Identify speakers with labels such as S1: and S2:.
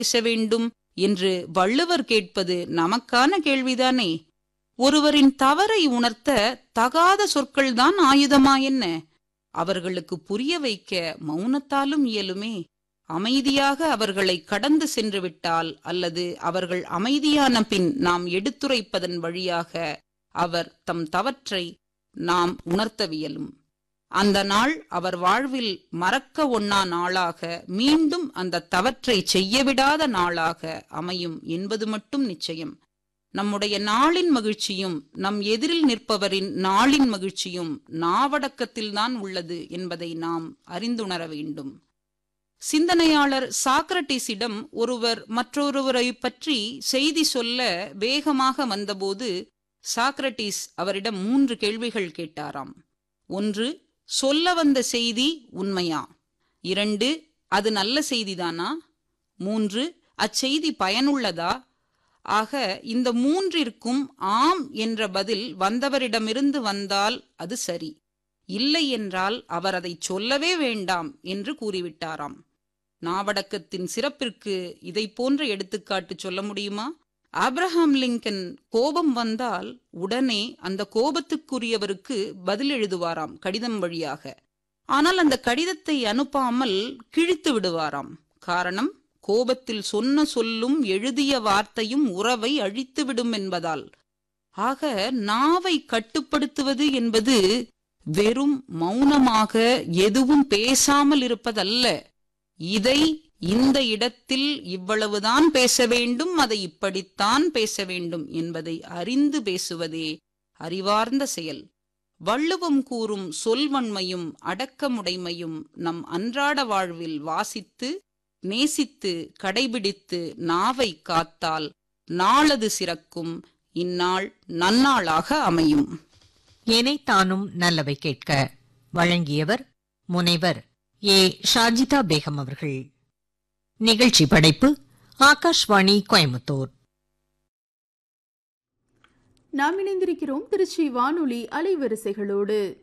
S1: பேச வேண்டும் என்று வள்ளுவர் கேட்பது நமக்கான கேள்விதானே ஒருவரின் தவறை உணர்த்த தகாத சொற்கள்தான் ஆயுதமா என்ன அவர்களுக்கு புரிய வைக்க மௌனத்தாலும் இயலுமே அமைதியாக அவர்களை கடந்து சென்று விட்டால் அல்லது அவர்கள் அமைதியான பின் நாம் எடுத்துரைப்பதன் வழியாக அவர் தம் தவற்றை நாம் உணர்த்தவியலும் அந்த நாள் அவர் வாழ்வில் மறக்க ஒண்ணா நாளாக மீண்டும் அந்த தவற்றை செய்யவிடாத நாளாக அமையும் என்பது மட்டும் நிச்சயம் நம்முடைய நாளின் மகிழ்ச்சியும் நம் எதிரில் நிற்பவரின் நாளின் மகிழ்ச்சியும் நாவடக்கத்தில்தான் உள்ளது என்பதை நாம் அறிந்துணர வேண்டும் சிந்தனையாளர் சாக்ரட்டிஸிடம் ஒருவர் மற்றொருவரை பற்றி செய்தி சொல்ல வேகமாக வந்தபோது சாக்ரட்டிஸ் அவரிடம் மூன்று கேள்விகள் கேட்டாராம் ஒன்று சொல்ல வந்த செய்தி உண்மையா இரண்டு அது நல்ல செய்திதானா மூன்று அச்செய்தி பயனுள்ளதா ஆக இந்த மூன்றிற்கும் ஆம் என்ற பதில் வந்தவரிடமிருந்து வந்தால் அது சரி இல்லை என்றால் அவர் அதை சொல்லவே வேண்டாம் என்று கூறிவிட்டாராம் நாவடக்கத்தின் சிறப்பிற்கு இதை போன்ற எடுத்துக்காட்டு சொல்ல முடியுமா ஆப்ரஹாம் லிங்கன் கோபம் வந்தால் உடனே அந்த கோபத்துக்குரியவருக்கு பதில் எழுதுவாராம் கடிதம் வழியாக ஆனால் அந்த கடிதத்தை அனுப்பாமல் கிழித்து விடுவாராம் காரணம் கோபத்தில் சொன்ன சொல்லும் எழுதிய வார்த்தையும் உறவை அழித்துவிடும் என்பதால் ஆக நாவை கட்டுப்படுத்துவது என்பது வெறும் மௌனமாக எதுவும் பேசாமல் இருப்பதல்ல இதை இந்த இடத்தில் இவ்வளவுதான் பேச வேண்டும் அதை இப்படித்தான் பேச வேண்டும் என்பதை அறிந்து பேசுவதே அறிவார்ந்த செயல் வள்ளுவம் கூறும் சொல்வன்மையும் அடக்கமுடைமையும் நம் அன்றாட வாழ்வில் வாசித்து நேசித்து கடைபிடித்து நாவை காத்தால் நாளது சிறக்கும் இந்நாள் நன்னாளாக அமையும்
S2: எனைத்தானும் நல்லவை கேட்க வழங்கியவர் முனைவர் ஏ ஷாஜிதா பேகம் அவர்கள் நிகழ்ச்சி படைப்பு ஆகாஷ்வாணி கோயம்புத்தூர்
S3: நாம் இணைந்திருக்கிறோம் திருச்சி வானொலி அலைவரிசைகளோடு